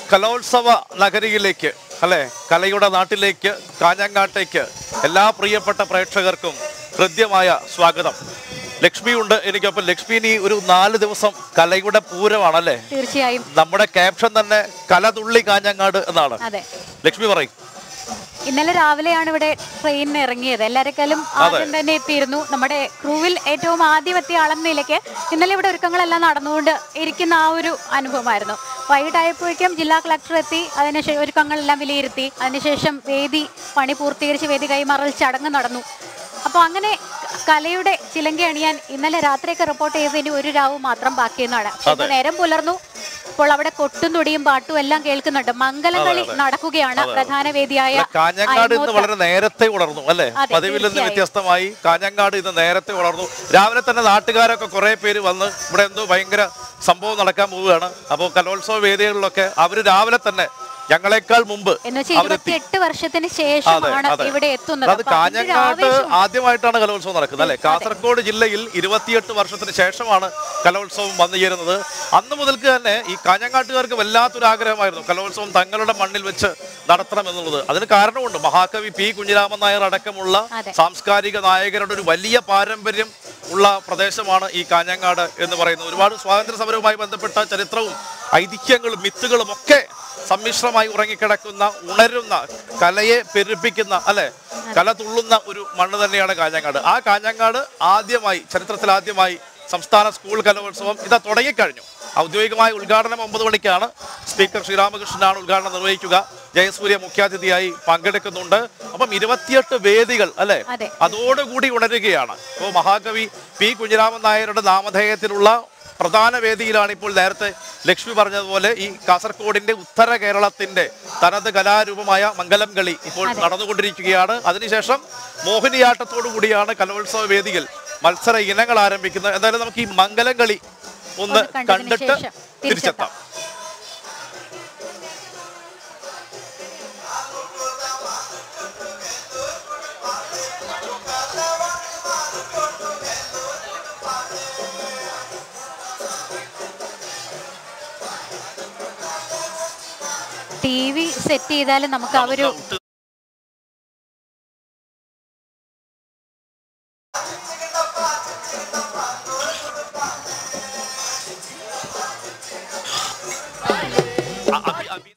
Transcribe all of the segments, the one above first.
കലോത്സവ നഗരിയിലേക്ക് അല്ലെ കലയുടെ നാട്ടിലേക്ക് കാഞ്ഞങ്ങാട്ടേക്ക് എല്ലാ പ്രിയപ്പെട്ട പ്രേക്ഷകർക്കും ഹൃദ്യമായ സ്വാഗതം ലക്ഷ്മിയുണ്ട് എനിക്കൊപ്പം ലക്ഷ്മി ഇനി ഒരു നാല് ദിവസം കലയുടെ പൂരമാണല്ലേ തീർച്ചയായും നമ്മുടെ ക്യാപ്ഷൻ തന്നെ കലതുള്ളി കാഞ്ഞങ്ങാട് എന്നാണ് അതെ ലക്ഷ്മി പറയും ഇന്നലെ രാവിലെയാണ് ഇവിടെ ട്രെയിനിന് ഇറങ്ങിയത് എല്ലാരെക്കാളും ആദ്യം തന്നെ എത്തിയിരുന്നു നമ്മുടെ ക്രൂവിൽ ഏറ്റവും ആദ്യം എത്തിയ ആളെന്ന നിലയ്ക്ക് ഇന്നലെ ഇവിടെ ഒരുക്കങ്ങളെല്ലാം നടന്നുകൊണ്ട് ഇരിക്കുന്ന ആ ഒരു അനുഭവമായിരുന്നു വൈകിട്ടായപ്പോഴേക്കും ജില്ലാ കളക്ടർ എത്തി അതിനുശേഷം ഒരുക്കങ്ങളെല്ലാം വിലയിരുത്തി അതിനുശേഷം വേദി പണി പൂർത്തീകരിച്ച് വേദി കൈമാറൽ ചടങ്ങ് നടന്നു അപ്പോൾ അങ്ങനെ കലയുടെ ചിലങ്ക അണിയാൻ ഇന്നലെ രാത്രിയൊക്കെ റിപ്പോർട്ട് ചെയ്തതിന് ഒരു രാവ് മാത്രം ബാക്കിയെന്നാണ് പക്ഷേ ഇന്ന് നേരം പുലർന്നു ഇപ്പോൾ അവിടെ കൊട്ടും തൊടിയും പാട്ടും എല്ലാം കേൾക്കുന്നുണ്ട് മംഗലങ്ങളി നടക്കുകയാണ് പ്രധാന വേദിയായ കാഞ്ഞങ്ങാട് ഇന്ന് അയമോത്ത്. വളരെ നേരത്തെ ഉണർന്നു അല്ലെ അതെ, പതിവിൽ നിന്ന് തീർച്ചയായും. വ്യത്യസ്തമായി കാഞ്ഞങ്ങാട് ഇന്ന് നേരത്തെ ഉണർന്നു രാവിലെ തന്നെ നാട്ടുകാരൊക്കെ കുറെ പേര് വന്ന് ഇവിടെ എന്തോ ഭയങ്കര സംഭവം നടക്കാൻ പോവുകയാണ് അപ്പോൾ കലോത്സവ വേദികളിലൊക്കെ അവര് രാവിലെ തന്നെ ഞങ്ങളെക്കാൾ മുമ്പ് എന്ന് വെച്ചാൽ അവരെത്തി ഇരുപത്തിയെട്ട് വർഷത്തിന് അതെ ശേഷമാണ് അതെ ഇവിടെ എത്തുന്നത് അത് അപ്പൊ അതിന്റെ ഒരു കാഞ്ഞങ്ങാട്ട് ആവേശം ആദ്യമായിട്ടാണ് കലോത്സവം നടക്കുന്നത് അല്ലെ കാസർഗോഡ് ജില്ലയിൽ ഇരുപത്തിയെട്ട് വർഷത്തിന് ശേഷമാണ് കലോത്സവം വന്നു ചേരുന്നത് അന്ന് മുതൽക്ക് തന്നെ ഈ കാഞ്ഞങ്ങാട്ടുകാർക്ക് വല്ലാത്തൊരു ആഗ്രഹമായിരുന്നു കലോത്സവം തങ്ങളുടെ മണ്ണിൽ വെച്ച് നടത്തണം എന്നുള്ളത് അതിന് കാരണമുണ്ട് മഹാകവി പി കുഞ്ഞിരാമൻ നായർ അടക്കമുള്ള അതെ. സാംസ്കാരിക നായകരുടെ ഒരു വലിയ പാരമ്പര്യം ഉള്ള പ്രദേശമാണ് ഈ കാഞ്ഞങ്ങാട് എന്ന് പറയുന്നത് ഒരുപാട് സ്വാതന്ത്ര്യ സമരവുമായി ബന്ധപ്പെട്ട ചരിത്രവും ഐതിഹ്യങ്ങളും മിത്തുകളും ഒക്കെ സമ്മിശ്രമായി ഉറങ്ങിക്കിടക്കുന്ന ഉണരുന്ന കലയെ പെരുപ്പിക്കുന്ന അല്ലെ കല തുള്ളുന്ന ഒരു മണ്ണ് തന്നെയാണ് കാഞ്ഞങ്ങാട് ആ കാഞ്ഞങ്ങാട് ആദ്യമായി ചരിത്രത്തിൽ ആദ്യമായി സംസ്ഥാന സ്കൂൾ കലോത്സവം ഇതാ തുടങ്ങിക്കഴിഞ്ഞു ഔദ്യോഗികമായ ഉദ്ഘാടനം ഒമ്പത് മണിക്കാണ് സ്പീക്കർ ശ്രീരാമകൃഷ്ണനാണ് ഉദ്ഘാടനം നിർവഹിക്കുക ജയസൂര്യ മുഖ്യാതിഥിയായി പങ്കെടുക്കുന്നുണ്ട് അപ്പം ഇരുപത്തിയെട്ട് വേദികൾ അല്ലെ അതെ. അതോടുകൂടി ഉണരുകയാണ് ഇപ്പോൾ മഹാകവി പി കുഞ്ഞിരാമൻ നായരുടെ നാമധേയത്തിലുള്ള പ്രധാന വേദിയിലാണ് ഇപ്പോൾ നേരത്തെ ലക്ഷ്മി പറഞ്ഞതുപോലെ ഈ കാസർഗോഡിന്റെ ഉത്തര കേരളത്തിന്റെ തനത് കലാരൂപമായ മംഗലം കളി ഇപ്പോൾ നടന്നുകൊണ്ടിരിക്കുകയാണ് അതിനുശേഷം മോഹിനിയാട്ടത്തോടു കൂടിയാണ് കലോത്സവ വേദിയിൽ മത്സര ഇനങ്ങൾ ആരംഭിക്കുന്നത് എന്തായാലും നമുക്ക് ഈ മംഗലം കളി ഒന്ന് ഒന്ന് കണ്ടതിന് കണ്ടിട്ട് ശേഷം തിരിച്ചെത്താം ടി വി സെറ്റ് ചെയ്താലും നമുക്ക് ആ ഒരു അ- അഭി- അഭി-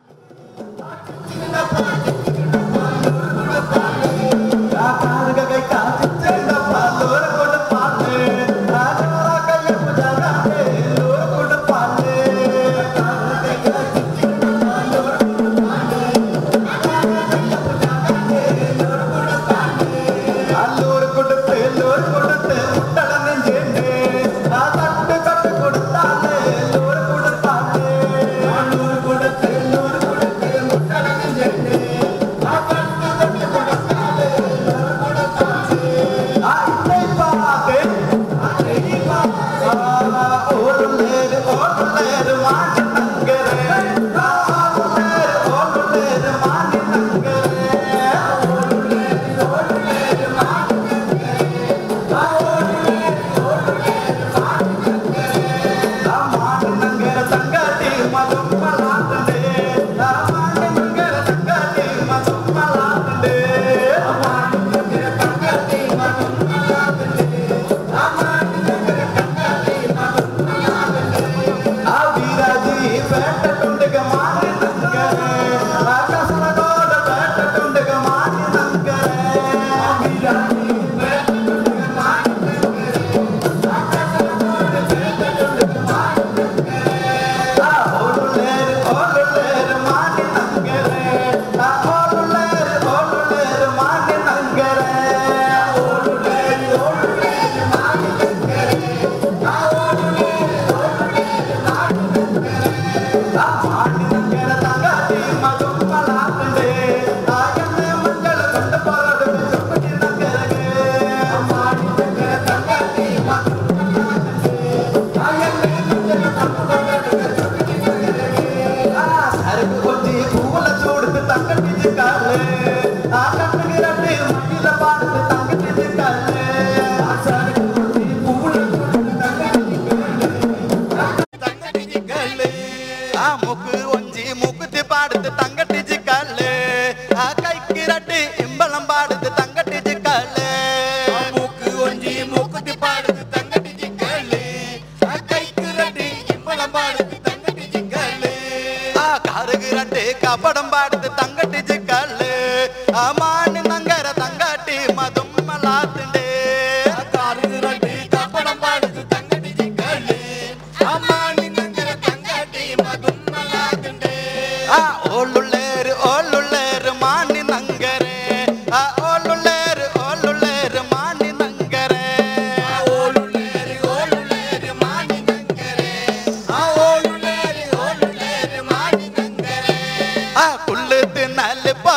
അല്ലൂർ കൊടുത്ത് എല്ലൂർ കൊടുത്ത് മുട്ടളന്നും ചെയ്യണ്ടേ ആ തട്ട് തട്ട് കൊടുത്താലേ എല്ലൂർ കൊടുത്താലേ അല്ലൂർ കൊടുത്ത് എല്ലൂർ കൊടുത്ത് മുട്ടളന്നും ചെയ്യണ്ടേ ആ തട്ട് തട്ട് കൊടുത്താലേ എല്ലൂർ കൊടുത്താലേ ആ ഇന്നേ പാത്തെ ആ ഇന്നേ പാത്തെ ഓടുന്നേര് ഓടുന്നേര് മാറ്റി നങ്കരേ ഓടുന്നേര് ഓടുന്നേര് മാറ്റി നങ്കരേ രാമാനങ്കര സംഗതി മതം മലാത്തേ രാമാനങ്കര സംഗതി മതം മലാത്തേ രാമാനങ്കര സംഗതി മതം മലാത്തേ രാമാനങ്കര സംഗതി മതം മലാത്തേ ആ വീരാജി വേട്ടട്ടുണ്ടക മാറി നങ്കരേ ആകാശനോട് വേട്ടട്ടുണ്ടക മാറി നങ്കരേ ആ വീരാജി വേട്ടട്ടുണ്ടക മാറി ഓടുള്ളേര് ഓടുള്ളേര് മാറ്റി നങ്കരേ ആ ഓടുള്ളേര് ഓടുള്ളേര് മാറ്റി നങ്കരേ ഓടുള്ളേര് ഓടുള്ളേര് മാറ്റി നങ്കരേ ആ ഓടുള്ളേര് ഓടുള്ളേര് മാറ്റി നങ്കരേ ആ മാറ്റി നങ്കര തങ്കത്തി മകം മലാത്തേ ആ എന്നെ മംഗള കൊണ്ട് പാടും ചുപ്പടി നങ്കരേ ആ മാറ്റി നങ്കര തങ്കത്തി മകം ആ എന്നെ മംഗള കൊണ്ട് പാടും സരക്ക് കൊഞ്ചി പൂവല ചൂടുത്ത് തങ്കട്ടിച്ച് കാലേ ആ കണ്ണുക്ക് രണ്ട് മയില പാടത്ത് തങ്കട്ടിച്ച് കാലേ ആ സരക്ക് കൊഞ്ചി പൂവല ചൂടുത്ത് തങ്കട്ടിച്ച് കാലേ തങ്കട്ടിച്ച് കാലേ ആ മുക്ക് ഒഞ്ചി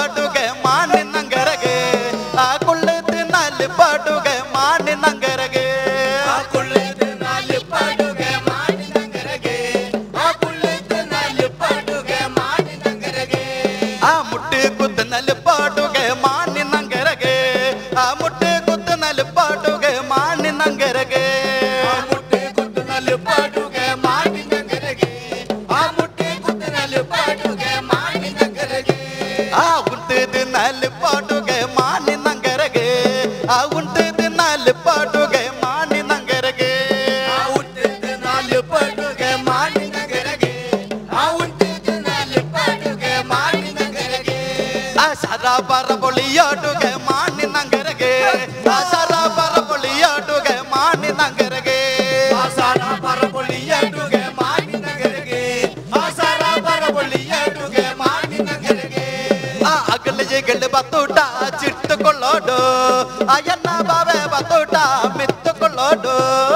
പാടുക മാണി നങ്കരകെ ആ കൊള്ളത്ത് നാല് പാടുക മാണി നങ്കരകെ ആ കൊള്ളത്ത് നാല് പാടുക മാണി നങ്കരകെ ആ കൊള്ളത്ത് നാല് പാടുക മാണി നങ്കരകെ ആ മുട്ട് കുത്ത് നല്ല പാടുക മാണി നങ്കരകെ ആ മുട്ട് കുത്ത് നല്ല പാടുക മാണി നങ്കരകെ ആ മുട്ട് കുത്ത് നല്ല പാടുക മാണി നങ്കരകെ ആ മുട്ട് കുത്ത് നല്ല പാടുക മാണി നങ്കരകെ ആ ഉണ്ടത് നല്ല പാടുക മാണി നങ്കരകെ ആ ഉണ്ടത് നല്ല പാടുക മാണി നങ്കരകെ ആ ഉണ്ടത് നല്ല പാടുക മാണി നങ്കരകെ ആ ഉണ്ടത് നല്ല പാടുക മാണി നങ്കരകെ ആ ശരാബറ പൊളിയാടുക മാണി നങ്കരകെ ആ ശരാബറ പൊളിയാടുക മാണി നങ്കരകെ ആ ശരാബറ പൊളിയാടുക മാണി നങ്കരകെ ആ ശരാബറ പൊളിയാടുക മാണി നങ്കരകെ ಆ ಅಗಲಿಗಳು ಬತ್ತೂಟ ಚಿಟ್ಟುಕೊಳ್ಳೋಡು ಅಯ್ಯನ್ನ ಬಾವೆ ಬತ್ತೂಟ ಮಿತ್ತುಕೊಳ್ಳೋಡು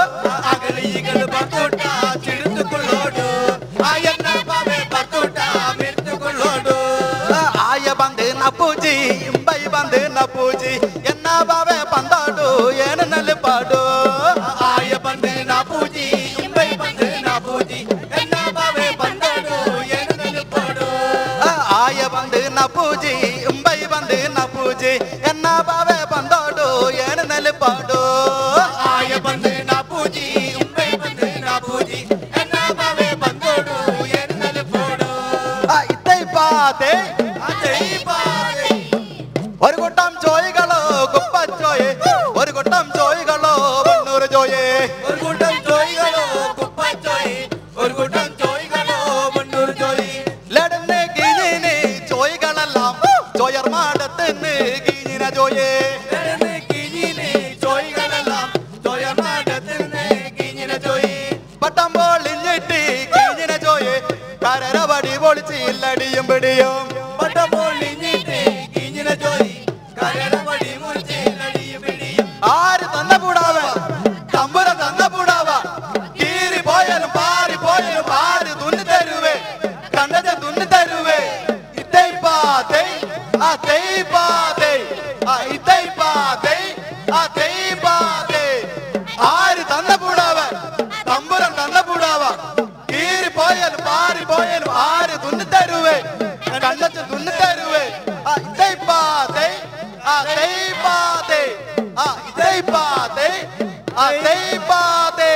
ಅಗಲಿಗಳು ಬತ್ತೂಟ ಚಿಡಿದುಕೊಳ್ಳೋಡು ಅಯ್ಯನ್ನ ಬಾವೆ ಬತ್ತೂಟ ಮಿತ್ತುಕೊಳ್ಳೋಡು ಆಯ ಬಂದು ನ ಪೂಜಿ ಇಂಬೈ ಬಂದು ನ ಪೂಜಿ ಎನ್ನ ಬಾವೆ ಬಂದಾಡು ಏನು ನೆಲಪಾಡು ಆಯ ಬಂದು ನ ಪೂಜಿ ಇಂಬೈ ಬಂದು ನ ಪೂಜಿ ಎನ್ನ ಬಾವೆ ಬಂದಾಡು ಏನು ನೆಲಪಾಡು ಆಯ ಬಂದು ನ ಪೂಜಿ ಇಂಬೈ ಬಂದು ನ ಪೂಜಿ ಎನ್ನ ಬಾವೆ ಬಂದೋಡು ಏನು ನೆಲಪಾಡು ಆಯ ಬಂದು ನ ಪೂಜಿ ಇಂಬೈ ಬಂದು ನ ಪೂಜಿ ಎನ್ನ ಬಾವೆ ಬಂದೋಡು ಏನು ನೆಲಪಾಡು ഇതൈ പാതേ അതൈ പാതേ ഒരു കൂട്ടം ചോയ്കളോ കുപ്പച്ചോയെ ഒരു കൂട്ടം ചോയ്കളോ വണ്ണൂറ് ചോയെ ഒരു കൂട്ടം ചോയ്കളോ കുപ്പച്ചോയെ ഒരു കൂട്ടം ചോയ്കളോ വണ്ണൂറ് ചോയി ലടന്ന് കീഞ്ഞിന് ചോയ്കളെല്ലാം ചോയർ മാടത്തിന് കീഞ്ഞിന ചോയെ ലടന്ന് കീഞ്ഞിന് ചോയ്കളെല്ലാം ചോയർ മാടത്തിന് കീഞ്ഞിന ചോയി പട്ടം പൊളിഞ്ഞിട്ട് കീഞ്ഞിന ചോയെ കരരവടി പൊളിച്ചില്ലടിയും പിടിയും പട്ടം പൊളിഞ്ഞിട്ട് കീഞ്ഞിന ചോയി കരരവടി പൊളിച്ചില്ലടിയും പിടിയും ആര് തന്ന പൂടാവ തമ്പുര തന്ന പൂടാവ കീറി പോയാലും പാറി പോയാലും ആര് തുന്നി തരുവേ കണ്ടത് തുന്നി തരുവേ ഇതൈ പാതേ ആ തൈ പാതേ ആ ഇതൈ പാതേ ആ തൈ പാതേ ആര് തന്ന പൂടാവ തമ്പുരം തന്ന പൂടാവ കീറി പോയാലും പാറി പോയാലും ആര് തുന്നി തരുവേ കണ്ടത് തുന്നി തരുവേ ആ ഇതൈ പാതേ ആ തൈ പാതേ ആ ഇതൈ പാതേ ആ തൈ പാതേ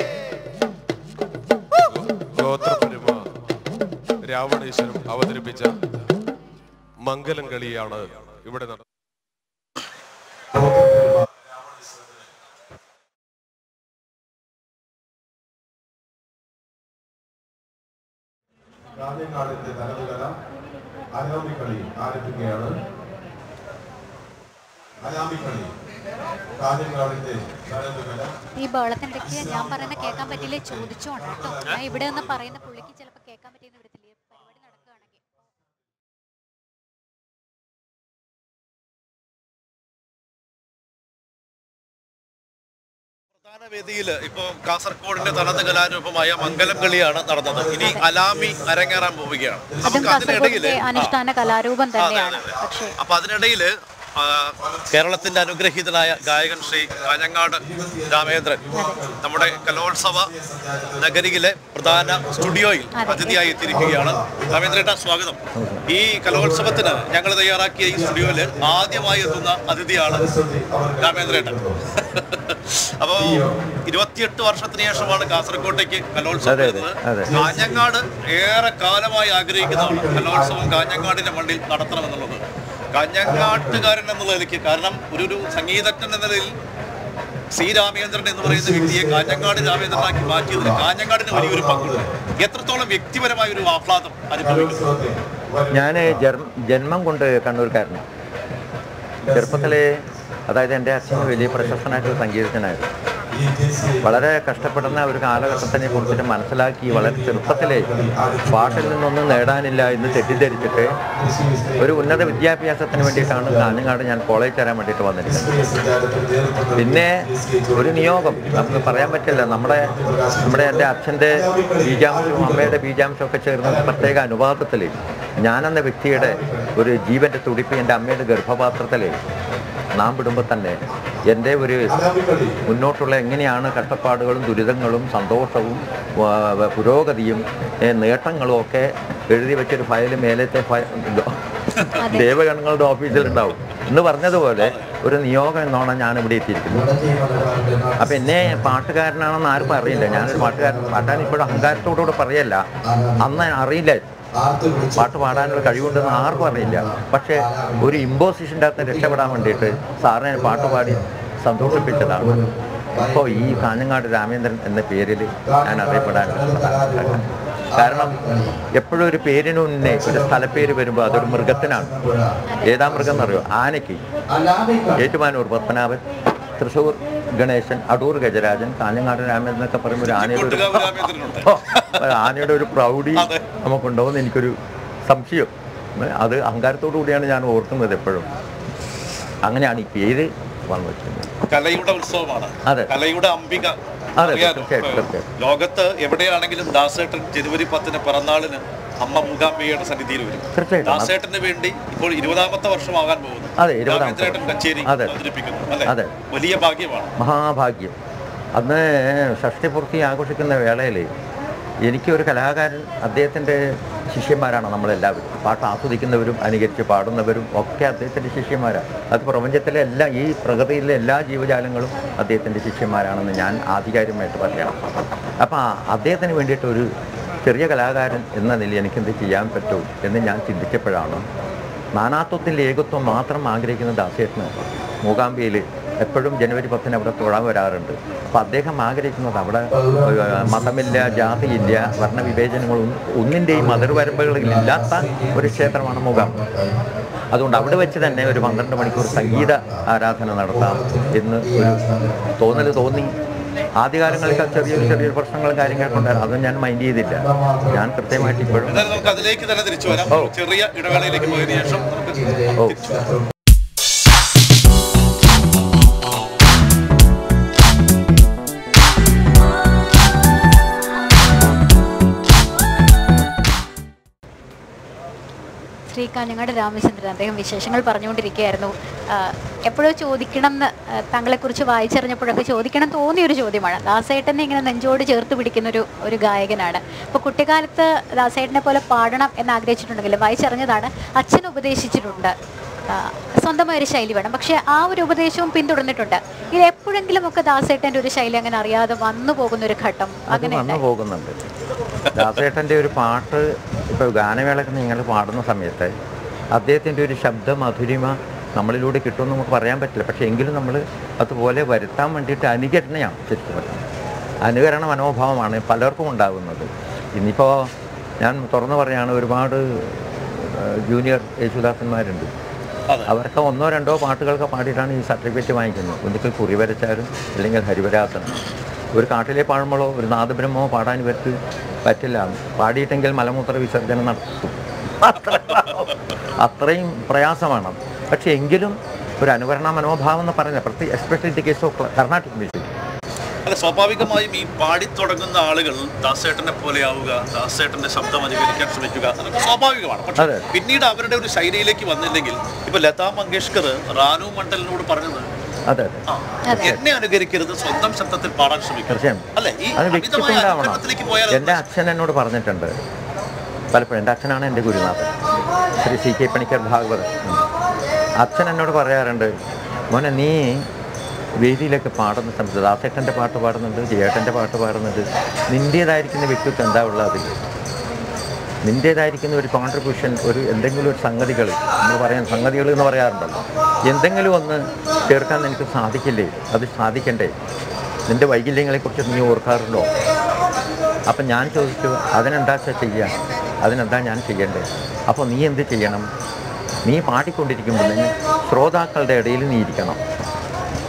ഗോത്രപെരുമ രാവണേശ്വരം അവതരിപ്പിച്ച മംഗലം കളിയാണ് ഇവിടെ നടന്നത് കാഞ്ഞങ്ങാടിന്റെ തനതുകല അനാമിക്കളി ആരംഭിക്കുകയാണ് അനാമിക്കളി കാഞ്ഞങ്ങാടിന്റെ തനതുകല ഈ ബഹളത്തിനിടയ്ക്ക് ഞാൻ പറയുന്ന കേൾക്കാൻ പറ്റില്ലേ ചോദിച്ചോണ്ട് കേട്ടോ ഞാൻ ഇവിടെ നിന്ന് പറയുന്ന പുള്ളിക്ക് ചിലപ്പോൾ കേൾക്കാൻ പറ്റിയെന്ന് വരത്തില്ലേ പരിപാടി നടക്കുകയാണെങ്കിൽ പ്രധാന വേദിയിൽ ഇപ്പോൾ കാസർഗോഡിന്റെ തനത് കലാരൂപമായ മംഗലം കളിയാണ് നടന്നത് ഇനി അലാമി അരങ്ങേറാൻ പോവുകയാണ് അതും നമുക്ക് അതിനിടയിൽ കാസർഗോഡിലെ അനുഷ്ഠാന കലാരൂപം അതെ, തന്നെയാണ് അതെ, അതെ. പക്ഷേ അപ്പൊ അതിനിടയിൽ കേരളത്തിന്റെ അനുഗ്രഹീതനായ ഗായകൻ ശ്രീ കാഞ്ഞങ്ങാട് രാമേന്ദ്രൻ നമ്മുടെ കലോത്സവ നഗരിയിലെ പ്രധാന സ്റ്റുഡിയോയിൽ അതിഥിയായി എത്തിയിരിക്കുകയാണ് രാമേന്ദ്രേട്ട സ്വാഗതം ഈ കലോത്സവത്തിന് ഞങ്ങൾ തയ്യാറാക്കിയ ഈ സ്റ്റുഡിയോയിൽ ആദ്യമായി എത്തുന്ന അതിഥിയാണ് രാമേന്ദ്രേട്ടൻ അപ്പോ ഇരുപത്തിയെട്ട് വർഷത്തിന് ശേഷമാണ് കാസർഗോട്ടേക്ക് കലോത്സവം വരുന്നത് കാഞ്ഞങ്ങാട് ഏറെ കാലമായി ആഗ്രഹിക്കുന്നതാണ് കലോത്സവം കാഞ്ഞങ്ങാടിന്റെ മണ്ണിൽ നടത്തണമെന്നുള്ളത് കാഞ്ഞങ്ങാട്ടുകാരൻ എന്നുള്ള നിലയ്ക്ക് കാരണം ഒരു ഒരു സംഗീതജ്ഞൻ എന്ന നിലയിൽ സി രാമേന്ദ്രൻ എന്ന് പറയുന്ന വ്യക്തിയെ കാഞ്ഞങ്ങാട് രാമേന്ദ്രനാക്കി മാറ്റിയതിൽ കാഞ്ഞങ്ങാടിന് വലിയൊരു പങ്കുണ്ട് എത്രത്തോളം വ്യക്തിപരമായ ഒരു ആഹ്ലാദം അനുഭവിക്കുന്നു ഞാൻ ജന്മം കൊണ്ട് കണ്ണൂർക്കാരനാണ് ചെറുപ്പത്തിലെ അതായത് എൻ്റെ അച്ഛൻ വലിയ പ്രശസ്തനായിട്ടുള്ള സംഗീതജ്ഞനായിരുന്നു വളരെ കഷ്ടപ്പെടുന്ന ഒരു കാലഘട്ടത്തിനെ കുറിച്ചിട്ട് മനസ്സിലാക്കി വളരെ ചെറുപ്പത്തിലെ പാട്ടിൽ നിന്നൊന്നും നേടാനില്ല എന്ന് തെറ്റിദ്ധരിച്ചിട്ട് ഒരു ഉന്നത വിദ്യാഭ്യാസത്തിന് വേണ്ടിയിട്ടാണ് കാഞ്ഞങ്ങാട് ഞാൻ കോളേജ് തരാൻ വേണ്ടിയിട്ട് വന്നിരിക്കുന്നത് പിന്നെ ഒരു നിയോഗം നമുക്ക് പറയാൻ പറ്റില്ല നമ്മുടെ നമ്മുടെ എൻ്റെ അച്ഛൻ്റെ ബീജാംശവും അമ്മയുടെ ബീജാംശവും ഒക്കെ ചേർന്ന ഒരു പ്രത്യേക അനുപാതത്തിൽ ഞാനെന്ന വ്യക്തിയുടെ ഒരു ജീവൻ്റെ തുടിപ്പ് എൻ്റെ അമ്മയുടെ ഗർഭപാത്രത്തിൽ നാം വിടുമ്പോൾ തന്നെ എൻ്റെ ഒരു മുന്നോട്ടുള്ള എങ്ങനെയാണ് കഷ്ടപ്പാടുകളും ദുരിതങ്ങളും സന്തോഷവും വ- പുരോഗതിയും ഏ, നേട്ടങ്ങളും ഒക്കെ എഴുതി വെച്ചൊരു ഫയൽ മേലത്തെ ഫയ- ദേവഗണങ്ങളുടെ ഓഫീസിലുണ്ടാവും എന്ന് പറഞ്ഞതുപോലെ ഒരു നിയോഗം എന്നോണം ഞാൻ ഇവിടെ എത്തിയിരിക്കുന്നത് അപ്പം എന്നെ പാട്ടുകാരനാണെന്ന് ആർക്കും അറിയില്ല ഞാനൊരു പാട്ടുകാരൻ പാട്ടാൻ ഇപ്പോഴും അഹങ്കാരത്തോടുകൂടെ പറയല്ല അന്ന് അറിയില്ല പാട്ട് പാടാനുള്ള കഴിവുണ്ടെന്ന് ആർക്കും അറിയില്ല പക്ഷേ ഒരു ഇമ്പോസിഷൻ്റെ അകത്ത് രക്ഷപ്പെടാൻ വേണ്ടിയിട്ട് സാറിനെ പാട്ട് പാടി സന്തോഷിപ്പിച്ചതാണ് ഇപ്പോൾ ഈ കാഞ്ഞങ്ങാട് രാമേന്ദ്രൻ എന്ന പേരിൽ ഞാൻ അറിയപ്പെടാനുള്ള പ്രധാന കാരണം. കാരണം എപ്പോഴും ഒരു പേരിന് മുന്നേ ഒരു സ്ഥലപ്പേര് വരുമ്പോൾ അതൊരു മൃഗത്തിനാണ് ഏതാ മൃഗം എന്നറിയോ ആനയ്ക്ക് ഏറ്റുമാനൂർ പത്മനാഭൻ തൃശ്ശൂർ ഗണേശൻ അടൂർ ഗജരാജൻ കാഞ്ഞങ്ങാട് രാമേന്ദ്രൻ എന്നൊക്കെ പറയുമ്പോൾ ഒരു ആനയുടെ ഒരു കൊട്ടുകാവ് രാമേന്ദ്രനുണ്ട് ഓ, ഒരു ആനയുടെ ഒരു പ്രൗഢി അതെ. നമുക്കുണ്ടോയെന്ന് എനിക്കൊരു സംശയം അത് അഹങ്കാരത്തോടു കൂടിയാണ് ഞാൻ ഓർക്കുന്നത് എപ്പോഴും അങ്ങനെയാണ് ഈ പേര് വന്നു വെച്ചിരുന്നത് കലയുടെ ഉത്സവമാണ് അതെ. കലയുടെ അംബിക അതെ, അറിയാലോ തീർച്ചയായിട്ടും, ഇപ്പൊ തീർച്ചയായിട്ടും. ലോകത്ത് എവിടെയാണെങ്കിലും ദാസേട്ടൻ ജനുവരി പത്തിന് പിറന്നാളിന് അമ്മ മൂകാംബികയുടെ സന്നിധിയിൽ വരും തീർച്ചയായിട്ടും. ദാസേട്ടന് വേണ്ടി ഇപ്പോൾ ഇരുപതാമത്തെ വർഷമാകാൻ പോകുന്നു അതെ, ഇരുപതാമത്തെ രാമേന്ദ്രേട്ടൻ വർഷം. കച്ചേരി അതെ. അവതരിപ്പിക്കുന്നു അല്ലെ അതെ. വലിയ ഭാഗ്യമാണ് മഹാഭാഗ്യം അന്ന് ഷഷ്ടിപൂർത്തി ആഘോഷിക്കുന്ന വേളയിൽ എനിക്കൊരു കലാകാരൻ അദ്ദേഹത്തിൻ്റെ ശിഷ്യന്മാരാണ് നമ്മളെല്ലാവരും പാട്ട് ആസ്വദിക്കുന്നവരും അനുകരിച്ച് പാടുന്നവരും ഒക്കെ അദ്ദേഹത്തിൻ്റെ ശിഷ്യന്മാരാണ് അത് പ്രപഞ്ചത്തിലെ എല്ലാ ഈ പ്രകൃതിയിലെ എല്ലാ ജീവജാലങ്ങളും അദ്ദേഹത്തിൻ്റെ ശിഷ്യന്മാരാണെന്ന് ഞാൻ ആധികാരികമായിട്ട് പറയണം അപ്പം അദ്ദേഹത്തിന് വേണ്ടിയിട്ട് ഒരു ചെറിയ കലാകാരൻ എന്ന നിലയിൽ എനിക്കെന്ത് ചെയ്യാൻ പറ്റൂ എന്ന് ഞാൻ ചിന്തിച്ചപ്പോഴാണ് നാനാത്വത്തിൻ്റെ ഏകത്വം മാത്രം ആഗ്രഹിക്കുന്ന ദാസേട്ടന് മൂകാംബിയിൽ എപ്പോഴും ജനുവരി പത്തിന് അവിടെ തൊഴാൻ വരാറുണ്ട് അപ്പം അദ്ദേഹം ആഗ്രഹിക്കുന്നത് അവിടെ ഏഹ്, മതമില്ല ജാതിയില്ല വർണ്ണവിവേചനങ്ങളൊന്നും ഒന്നിൻ്റെയും അതിർവരമ്പുകളില്ലാത്ത ഒരു ക്ഷേത്രമാണ് മൂകാംബി അതുകൊണ്ട് അവിടെ വെച്ച് തന്നെ ഒരു പന്ത്രണ്ട് മണിക്കൂർ സംഗീത ആരാധന നടത്താം എന്ന് ഒരു തോന്നൽ തോന്നി ആദ്യകാലങ്ങളിൽ ചെറിയൊരു ചെറിയൊരു പ്രശ്നങ്ങളും കാര്യങ്ങളൊക്കെ ഉണ്ടായിരുന്നു അതൊന്നും ഞാൻ മൈൻഡ് ചെയ്തില്ല ഞാൻ കൃത്യമായിട്ട് ഇപ്പോഴും എന്തായാലും നമുക്ക് അതിലേക്ക് തന്നെ തിരിച്ചു വരാം ഓ. ചെറിയ ഇടവേളയിലേക്ക് പോയതിനു ശേഷം നമുക്ക് ഓ തിരിച്ചു വരാം ശ്രീ കാഞ്ഞങ്ങാട് രാമചന്ദ്രൻ അദ്ദേഹം വിശേഷങ്ങൾ പറഞ്ഞുകൊണ്ടിരിക്കുകയായിരുന്നു എപ്പോഴോ ചോദിക്കണം എന്ന് ആ, താങ്കളെക്കുറിച്ച് വായിച്ചറിഞ്ഞപ്പോഴൊക്കെ ചോദിക്കണം തോന്നിയ ഒരു ചോദ്യമാണ് ദാസേട്ടനെ ഇങ്ങനെ നെഞ്ചോട് ചേർത്ത് പിടിക്കുന്ന ഒരു ഒരു ഗായകനാണ് അപ്പോൾ കുട്ടിക്കാലത്ത് ദാസേട്ടനെ പോലെ പാടണം എന്ന് ആഗ്രഹിച്ചിട്ടുണ്ടെങ്കിലും വായിച്ചറിഞ്ഞതാണ് അച്ഛൻ ഉപദേശിച്ചിട്ടുണ്ട് ആ, സ്വന്തമായ ഒരു ശൈലി വേണം പക്ഷേ ആ ഒരു ഉപദേശവും പിന്തുടർന്നിട്ടുണ്ട് ഇത് എപ്പോഴെങ്കിലും ഒക്കെ ദാസേട്ടൻ്റെ ഒരു ശൈലി അങ്ങനെ അറിയാതെ വന്നു പോകുന്ന ഒരു ഘട്ടം അത് അങ്ങനെ വന്നു പോകുന്നുണ്ട് ദാസേട്ടൻ്റെ ഒരു പാട്ട് ഇപ്പോൾ ഗാനമേളക്ക് നിങ്ങൾ പാടുന്ന സമയത്ത് അദ്ദേഹത്തിൻ്റെ ഒരു ശബ്ദ മധുരിമ നമ്മളിലൂടെ കിട്ടുമെന്ന് നമുക്ക് പറയാൻ പറ്റില്ല പക്ഷേ എങ്കിലും നമ്മൾ അതുപോലെ വരുത്താൻ വേണ്ടിയിട്ട് അനുകരണയാണ് ശരിക്കും പറഞ്ഞാൽ അനുകരണ മനോഭാവമാണ് പലർക്കും ഉണ്ടാകുന്നത് ഇന്നിപ്പോൾ ഞാൻ തുറന്നു പറയുകയാണ് ഒരുപാട് ഏഹ്, ജൂനിയർ യേശുദാസന്മാരുണ്ട് അതെ. അവർക്ക് ഒന്നോ രണ്ടോ പാട്ടുകളൊക്കെ പാടിയിട്ടാണ് ഈ സർട്ടിഫിക്കറ്റ് വാങ്ങിക്കുന്നത് ഒന്നിക്കൽ കുറി വരച്ചാലും അല്ലെങ്കിൽ ഹരിവരാസനം ഒരു കാട്ടിലെ പാടുമ്പോഴോ ഒരു നാദബ്രഹ്മോ പാടാൻ ഇവർക്ക് പറ്റില്ല പാടിയിട്ടെങ്കിൽ മലമൂത്ര വിസർജനം നടത്തും അത്രയും പ്രയാസമാണ് പക്ഷെ എങ്കിലും ഒരു അനുകരണ മനോഭാവം എന്ന് പറയുന്നത് പ്രത്യേക especially the case of Carnatic music അല്ല സ്വാഭാവികമായും ഈ പാടി തുടങ്ങുന്ന ആളുകൾ ദാസേട്ടനെ പോലെയാവുക ദാസേട്ടന്റെ ശബ്ദം അനുകരിക്കാൻ ശ്രമിക്കുക അതൊക്കെ സ്വാഭാവികമാണ് പക്ഷെ അതെ. പിന്നീട് അവരുടെ ഒരു ശൈലിയിലേക്ക് വന്നില്ലെങ്കിൽ ഇപ്പൊ ലതാ മങ്കേഷ്കർ റാനു മണ്ഡലിനോട് പറഞ്ഞത് അതെ ആ, എന്നെ അനുകരിക്കരുത് സ്വന്തം ശബ്ദത്തിൽ പാടാൻ ശ്രമിക്കണം തീർച്ചയായും അല്ലെ ഈ അത് അമിതമായ വ്യക്തിത്വം ഉണ്ടാവണം അനുകരണത്തിലേക്ക് പോയാൽ എൻ്റെ അച്ഛൻ എന്നോട് പറഞ്ഞിട്ടുണ്ട് പലപ്പോഴും എൻ്റെ അച്ഛനാണ് എൻ്റെ ഗുരുനാഥൻ ശ്രീ സി കെ പണിക്കർ ഭാഗവതൻ അച്ഛൻ എന്നോട് പറയാറുണ്ട് മോനെ നീ വേദിയിലൊക്കെ പാടുന്ന സമയത്ത് ദാസേട്ടൻ്റെ പാട്ട് പാടുന്നുണ്ട് ജയേട്ടൻ്റെ പാട്ട് പാടുന്നുണ്ട് നിൻ്റേതായിരിക്കുന്ന വ്യക്തിത്വം എന്താ ഉള്ളത് അതിൽ നിൻ്റേതായിരിക്കുന്ന ഒരു കോൺട്രിബ്യൂഷൻ ഒരു എന്തെങ്കിലും ഒരു സംഗതികൾ നമ്മൾ പറയാൻ സംഗതികൾ എന്ന് പറയാറുണ്ടല്ലോ എന്തെങ്കിലും ഒന്ന് ചേർക്കാൻ നിനക്ക് സാധിക്കില്ലേ അത് സാധിക്കണ്ടേ നിൻ്റെ വൈകല്യങ്ങളെക്കുറിച്ച് നീ ഓർക്കാറുണ്ടോ അപ്പം ഞാൻ ചോദിച്ചു അതിനെന്താ വെച്ചാൽ ചെയ്യുക അതിനെന്താ ഞാൻ ചെയ്യേണ്ടത് അപ്പോൾ നീ എന്ത് ചെയ്യണം നീ പാടിക്കൊണ്ടിരിക്കുമ്പോൾ ശ്രോതാക്കളുടെ ഇടയിൽ നീ ഇരിക്കണം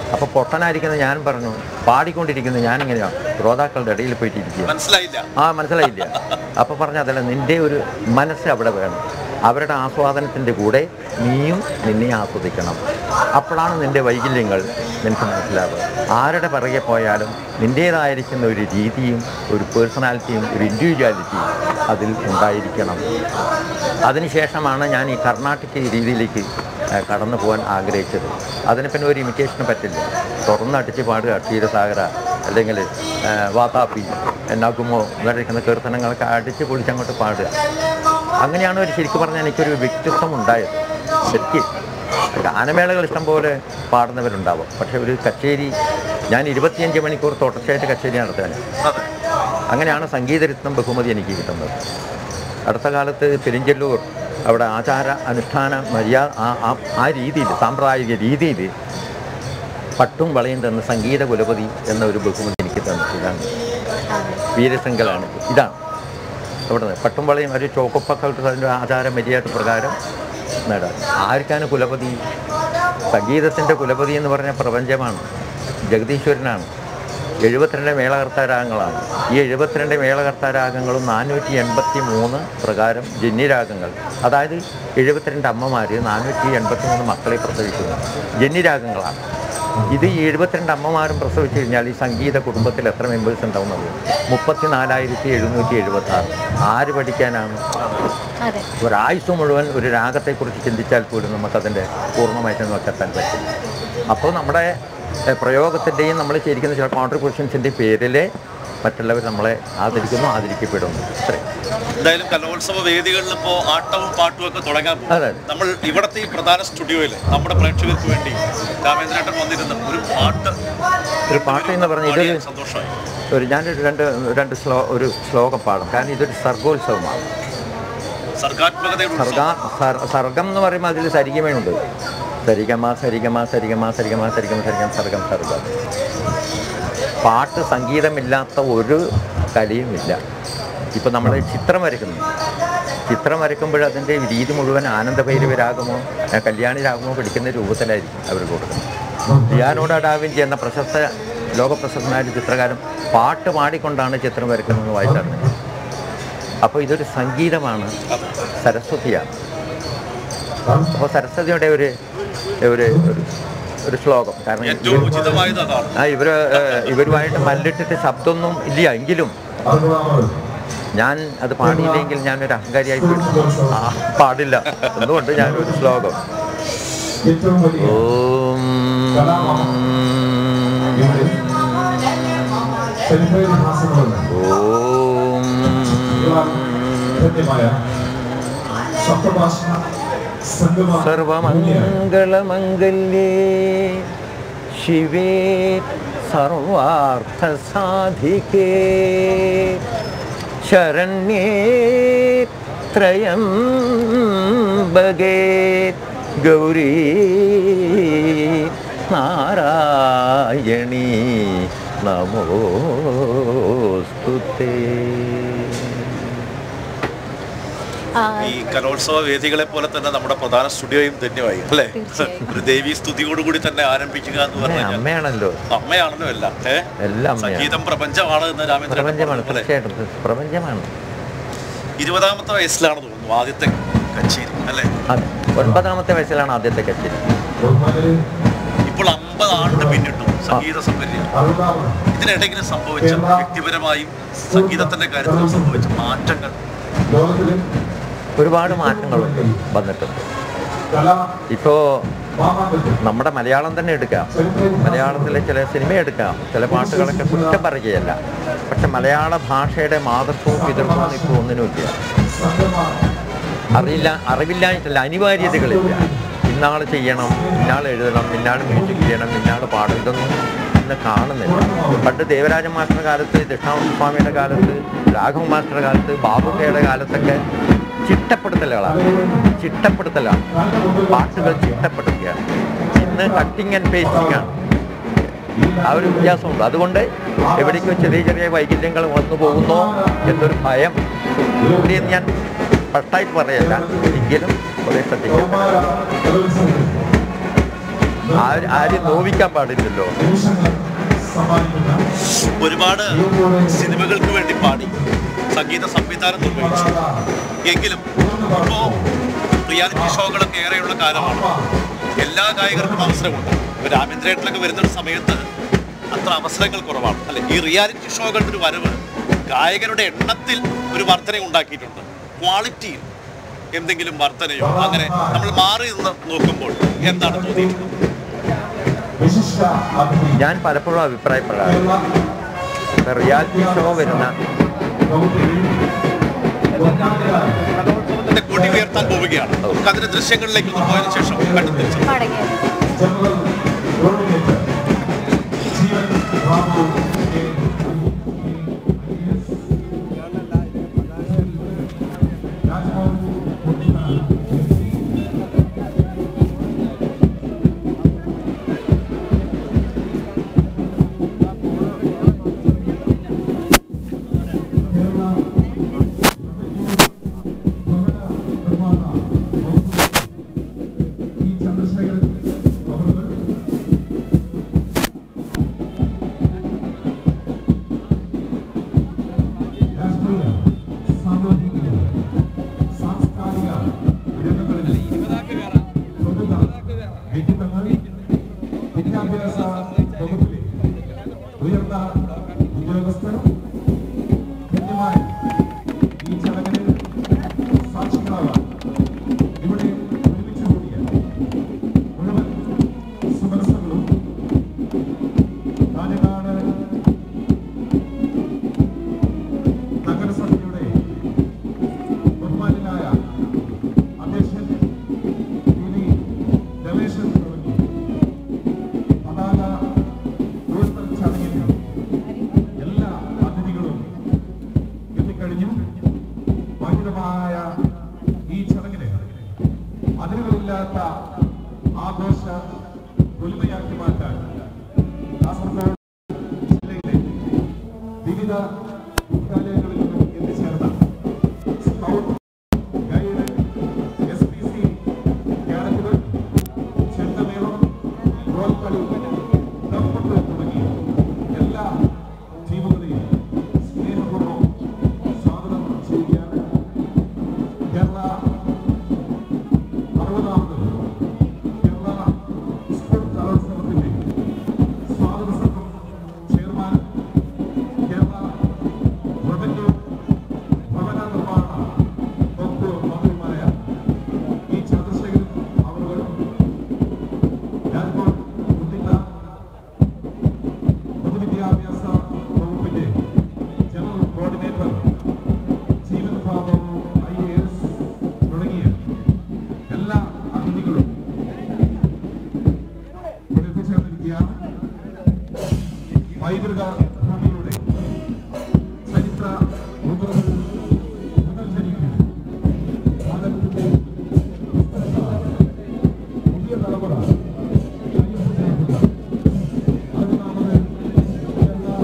അപ്പോൾ പൊട്ടനായിരിക്കുന്ന ഞാൻ പറഞ്ഞു പാടിക്കൊണ്ടിരിക്കുന്ന ഞാനിങ്ങനെയാണ് ശ്രോതാക്കളുടെ ഇടയിൽ പോയിട്ടിരിക്കുക മനസ്സിലായില്ല ആ മനസ്സിലായില്ല അപ്പോൾ പറഞ്ഞ അതല്ല നിന്റെ ഒരു മനസ്സ് അവിടെ വേണം അവരുടെ ആസ്വാദനത്തിൻ്റെ കൂടെ നീയും നിന്നെ ആസ്വദിക്കണം അപ്പോഴാണ് നിന്റെ വൈകല്യങ്ങൾ നിനക്ക് മനസ്സിലാവുക ആരുടെ പിറകെ പോയാലും നിൻ്റേതായിരിക്കുന്ന ഒരു രീതിയും ഒരു പേഴ്സണാലിറ്റിയും ഒരു ഇൻഡിവിജ്വാലിറ്റിയും അതിൽ ഉണ്ടായിരിക്കണം അതിനുശേഷമാണ് ഞാൻ ഈ കർണാട്ടിക് രീതിയിലേക്ക് ഏ, കടന്നു പോകാൻ ആഗ്രഹിച്ചത് അതിന് പിന്നെ ഒരു ഇമിറ്റേഷന് പറ്റില്ല തുറന്നടിച്ച് പാടുക ക്ഷീരസാഗര അല്ലെങ്കിൽ ഏ, വാതാപ്പി എന്നാക്കുമോ ഇങ്ങനെ കീർത്തനങ്ങളൊക്കെ അടിച്ച് പൊളിച്ചങ്ങോട്ട് പാടുക അങ്ങനെയാണ് ഒരു ശരിക്കും പറഞ്ഞാൽ എനിക്കൊരു വ്യക്തിത്വം ഉണ്ടായത് ശരിക്കും ഗാനമേളകൾ ഇഷ്ടംപോലെ പാടുന്നവരുണ്ടാവും പക്ഷേ ഒരു കച്ചേരി ഞാൻ ഇരുപത്തിയഞ്ച് മണിക്കൂർ തുടർച്ചയായിട്ട് കച്ചേരി നടത്താൻ അതെ അങ്ങനെയാണ് സംഗീതരത്നം ബഹുമതി എനിക്ക് കിട്ടുന്നത് അടുത്ത കാലത്ത് പെരിഞ്ചല്ലൂർ അവിടെ ആചാര അനുഷ്ഠാന മര്യാദ ആ- ആ- ആ രീതിയിൽ സാമ്പ്രദായിക രീതിയിൽ പട്ടും വളയും തന്ന സംഗീത കുലപതി എന്ന ഒരു ബഹുമതി എനിക്ക് തന്നു ഇതാണ് വീരശങ്കലാണ് ഇതാണ് അവിടെ നിന്ന് പട്ടും വളയും ഒരു ചോക്കപ്പൊക്കെ ഇട്ട് അതിൻ്റെ ആചാര മര്യാദ പ്രകാരം നേടാൻ ആർക്കാണ് കുലപതി സംഗീതത്തിൻ്റെ കുലപതി എന്ന് പറഞ്ഞ പ്രപഞ്ചമാണ് ജഗദീശ്വരനാണ് എഴുപത്തിരണ്ട് മേളകർത്താരാഗങ്ങളാണ് ഈ എഴുപത്തിരണ്ട് മേളകർത്താരാഗങ്ങളും നാനൂറ്റി എൺപത്തി മൂന്ന് പ്രകാരം ജന്യരാഗങ്ങൾ അതായത് എഴുപത്തിരണ്ട് അമ്മമാർ നാനൂറ്റി എൺപത്തി മൂന്ന് മക്കളെ പ്രസവിക്കുന്നു ജന്യരാഗങ്ങളാണ് ഇത് ഈ എഴുപത്തിരണ്ട് അമ്മമാരും പ്രസവിച്ചു കഴിഞ്ഞാൽ ഈ സംഗീത കുടുംബത്തിൽ എത്ര മെമ്പേഴ്സ് ഉണ്ടാവുന്നത് മുപ്പത്തി നാലായിരത്തി എഴുന്നൂറ്റി എഴുപത്തി ആറ് ആര് പഠിക്കാനാണ് അതെ ഒരായുസ് മുഴുവൻ ഒരു രാഗത്തെക്കുറിച്ച് ചിന്തിച്ചാൽ പോലും നമുക്കതിൻ്റെ പൂർണ്ണമായിട്ട് നമുക്ക് എത്താൻ പറ്റില്ല അപ്പോൾ നമ്മുടെ എഹ്, പ്രയോഗത്തിൻ്റെയും നമ്മൾ ചെയ്തിരിക്കുന്ന ചില കോൺട്രിബ്യൂഷൻസിൻ്റെ പേരിൽ മറ്റുള്ളവർ നമ്മളെ ആദരിക്കുന്നു ആദരിക്കപ്പെടുന്നു ഇത്രയും എന്തായാലും കലോത്സവ വേദികളിൽ ഇപ്പോ ആട്ടവും പാട്ടും ഒക്കെ തുടങ്ങാൻ പോകും. അതെ. നമ്മൾ ഇവിടത്തെ ഈ പ്രധാന സ്റ്റുഡിയോയിൽ നമ്മുടെ പ്രേക്ഷകർക്ക് വേണ്ടി രാമേന്ദ്രേട്ടൻ വന്നിരുന്ന ഒരു പാട്ട് ഒരു പാട്ട് എന്ന് പറഞ്ഞാൽ പാടിയ ഇതൊരു സന്തോഷമായി ഒരു ഞാനൊരു രണ്ട് രണ്ട് ശ്ലോ ഒരു ശ്ലോകം പാടും കാരണം ഇതൊരു സർഗോത്സവമാണ് സർഗാത്മകതയുടെ സർഗ ഉത്സവം. സർ- സർഗം എന്ന് പറയുമ്പോൾ അതിൽ സരിഗമയുണ്ട് സരിഗമ സരിഗമ സരിഗമ സരിഗമ സരിഗമ സരിഗം സർഗം സർഗം പാട്ട് സംഗീതമില്ലാത്ത ഒരു കലയുമില്ല ഇപ്പം നമ്മൾ ചിത്രം വരയ്ക്കുന്നു ചിത്രം വരയ്ക്കുമ്പോൾ അതിൻ്റെ രീതി മുഴുവൻ ആനന്ദഭൈരവരാകുമോ ഏ, കല്യാണി രാഗമോ പഠിക്കുന്ന രൂപത്തിലായിരിക്കും അവർ കൊടുക്കുന്നത് ലിയാനോട് ഡാവിഞ്ചി എന്ന പ്രശസ്ത ലോകപ്രശസ്തനായ ഒരു ചിത്രകാരൻ പാട്ട് പാടിക്കൊണ്ടാണ് ചിത്രം വരയ്ക്കുന്നതെന്ന് വായിച്ചറിഞ്ഞത് അപ്പോൾ ഇതൊരു സംഗീതമാണ് സരസ്വതിയാണ് അപ്പോൾ സരസ്വതിയുടെ ഒരു ഒരു ഒരു- ഒരു ശ്ലോകം കാരണം ഏറ്റവും ഉചിതമായത് അതാണ് ആ ഇവർ ഇവരുമായിട്ട് മല്ലിട്ടിട്ട് ശബ്ദമൊന്നും ഇല്ല എങ്കിലും ഞാൻ അത് പാടിയില്ലെങ്കിൽ ഞാനൊരു അഹങ്കാരിയായി പോയി ആ പാടില്ല എന്തുകൊണ്ട് ഞാനൊരു ശ്ലോകം ഏറ്റവും വലിയ ഓം ചരിത്രഹാസങ്ങളുണ്ട് ഓം ധന്യമായ സപ്തഭാഷ സംഗമ സർവമംഗളമംഗല്യേ ശിവേ സർവാർത്ഥസാധികേ ശരണ്യേ ത്രയംബകേ ഗൗരീ നാരായണീ നമോസ്തുതേ ആ, ഈ കലോത്സവ വേദികളെ പോലെ തന്നെ നമ്മുടെ പ്രധാന സ്റ്റുഡിയോയും ധന്യമായി അല്ലേ തീർച്ചയായും. ഒരു ദേവീ സ്തുതിയോടുകൂടി തന്നെ ആരംഭിക്കുക എന്ന് അമ്മേ, പറഞ്ഞാൽ അമ്മയാണല്ലോ അമ്മയാണല്ലോ എല്ലാം ഏ എല്ലാം അമ്മയാണ് സംഗീതം പ്രപഞ്ചമാണ് എന്ന് രാമേന്ദ്രൻ പ്രപഞ്ചമാണ് പറഞ്ഞ പോലെ. തീർച്ചയായിട്ടും പ്രപഞ്ചമാണ് ഇരുപതാമത്തെ വയസ്സിലാണ് തോന്നുന്നു ആദ്യത്തെ കച്ചേരി അല്ലേ അതെ ഒൻപതാമത്തെ വയസ്സിലാണ് ആദ്യത്തെ കച്ചേരി ബഹുമാനരെ ഇപ്പോൾ അമ്പത് ആണ്ട് പിന്നിട്ടു സംഗീത സൗകര്യം അറുപതാമത് ഇതിനിടയ്ക്ക് സംഭവിച്ച വ്യക്തിപരമായും സംഗീതത്തിന്റെ കാര്യത്തിലും സംഭവിച്ച മാറ്റങ്ങൾ ലോകത്തിലെ ഒരുപാട് മാറ്റങ്ങളുണ്ട് വന്നിട്ടുണ്ട് കല ഇപ്പോൾ മാമാങ്കത്തിൽ നമ്മുടെ മലയാളം തന്നെ എടുക്കാം മലയാളത്തിലെ ചില സിനിമ എടുക്കാം ചില പാട്ടുകളൊക്കെ കുറ്റം പറയുകയല്ല പക്ഷെ മലയാള ഭാഷയുടെ മാതൃത്വവും പിതൃത്വവും ഇപ്പോൾ ഒന്നിനുമില്ല സംഗമ അറിയില്ല അറിവില്ലായിട്ടല്ല അനിവാര്യതകളില്ല ഇന്നാൾ ചെയ്യണം ഇന്നാൾ എഴുതണം ഇന്നാൾ മ്യൂസിക് ചെയ്യണം ഇന്നാൾ പാടും ഇതൊന്നും ഇന്ന് കാണുന്നില്ല പണ്ട് ദേവരാജ മാസ്റ്ററുടെ കാലത്ത് ദക്ഷിണാമൂർത്തി സ്വാമിയുടെ കാലത്ത് രാഘവ മാസ്റ്ററുടെ കാലത്ത് ബാബുക്കയുടെ കാലത്തൊക്കെ ചിട്ടപ്പെടുത്തലുകളാണ് ചിട്ടപ്പെടുത്തലാണ് പാട്ടുകൾ ചിട്ടപ്പെടുത്തുകയാണ് ഇന്ന് കട്ടിങ് ആൻഡ് പേസ്റ്റിംഗ് ആണ് ആ ഒരു വ്യത്യാസമുണ്ട് അതുകൊണ്ട് എവിടേക്കോ ചെറിയ ചെറിയ വൈകല്യങ്ങൾ വന്നു പോകുന്നോ എന്നൊരു ഭയം ഇവിടെയെന്ന് ഞാൻ സ്പഷ്ടമായിട്ട് പറയല്ല എങ്കിലും കുറേ ശ്രദ്ധിക്കാം കലോത്സവത്തിൽ ആ- ആരെയും നോവിക്കാൻ പാടില്ലല്ലോ നിമിഷങ്ങൾ സമ്മാനിക്കുന്ന ഒരുപാട് സിനിമകൾക്ക് വേണ്ടി പാടി സംഗീത സംവിധാനം നിർവഹിച്ചു എങ്കിലും ഇപ്പോ റിയാലിറ്റി ഷോകളൊക്കെ ഏറെയുള്ള കാലമാണ് എല്ലാ ഗായകർക്കും അവസരമുണ്ട് ഇപ്പൊ രാമേന്ദ്രേട്ടനൊക്കെ വരുന്ന ഒരു സമയത്ത് അത്ര അവസരങ്ങൾ കുറവാണ് അല്ലെ ഈ റിയാലിറ്റി ഷോകളുടെ ഒരു വരവ് ഗായകരുടെ എണ്ണത്തിൽ ഒരു വർധന ഉണ്ടാക്കിയിട്ടുണ്ട് ക്വാളിറ്റിയിൽ എന്തെങ്കിലും വർധനയോ അങ്ങനെ നമ്മൾ മാറി നിന്ന് നോക്കുമ്പോൾ എന്താണ് തോന്നിയിട്ടുള്ളത് വിശിഷ്ട അതിഥി ഞാൻ പലപ്പോഴും അഭിപ്രായപ്പെടാറ് കേരള ഇപ്പൊ റിയാലിറ്റി ഷോ വരുന്ന വകുപ്പിൽ ഒന്നാമതായി കലോത്സവത്തിന്റെ കൊടി ഉയർത്താൻ പോവുകയാണ് നമുക്ക് അതിന്റെ ദൃശ്യങ്ങളിലേക്ക് ഒന്ന് പോയതിനു ശേഷം കണ്ടു തിരിച്ചു മടങ്ങിയത് general coordinator Jeevan Babu K. Rajmohan Unnithan Kerala നിർമ്മാണ ഈ ചന്ദ്രശേഖരൻ അവർ രാഷ്ട്രീയ സാമൂഹിക സാംസ്കാരിക രംഗങ്ങളിൽ പ്രമുഖ വ്യക്തിത്വങ്ങൾ വിദ്യാഭ്യാസ വകുപ്പിലെ ഉയർന്ന ഉദ്യോഗസ്ഥർ കൃത്യമായി ഈ ചടങ്ങിന് സാക്ഷികളാവാൻ ഇവിടെ ഒരുമിച്ച് കൂടിയ മുഴുവൻ സുമനസ്സുകളും കാഞ്ഞങ്ങാട് നഗരസഭയുടെ ബഹുമാനായ അധ്യക്ഷൻ ടി വി രമേശൻ തുടങ്ങി പതാക ഉയർത്തൽ ചടങ്ങിന് എല്ലാ അതിഥികളും എത്തിക്കഴിഞ്ഞു വൈദ്യുതമായ ഈ ചടങ്ങിന് അതിരുകളില്ലാത്ത ആഘോഷ പൊലിമയാക്കി മാറ്റാൻ കാസർഗോഡ് ജില്ലയിലെ വിവിധ വിദ്യാലയങ്ങളിൽ നിന്നും എത്തിച്ചേർന്ന scout guide S P C ക്യാഡറ്റുകൾ ചെണ്ടമേളം റോൽക്കളി ദഫ്മുട്ട് തുടങ്ങി എല്ലാ ടീമുകളെയും സ്നേഹപൂർവ്വം സ്വാഗതം ചെയ്യുകയാണ് കേരള അറുപതാമത് കേരള സ്കൂൾ കലോത്സവത്തിന്റെ സ്വാഗത സംഘം ചെയർമാൻ കേരള റവന്യൂ ഭവന നിർമ്മാണ വകുപ്പ് മന്ത്രിയുമായ ഇ ചന്ദ്രശേഖരൻ അവർ രാജ്കോട്ട് കുട്ടിത്ത പൊതുവിദ്യാഭ്യാസ വകുപ്പിന്റെ general coordinator Jeevan Babu I A S തുടങ്ങിയ എല്ലാ അതിഥികളും ഇവിടെ എത്തിച്ചേർന്നിരിക്കുകയാണ് പൈതൃക ഭൂമിയുടെ ചരിത്ര മുതൽ പുനർജനിക്കും ഭാരതത്തിന്റെ പുതിയ തലമുറ കൈവശപ്പെടുത്തുക. അതിനാമത് കേരള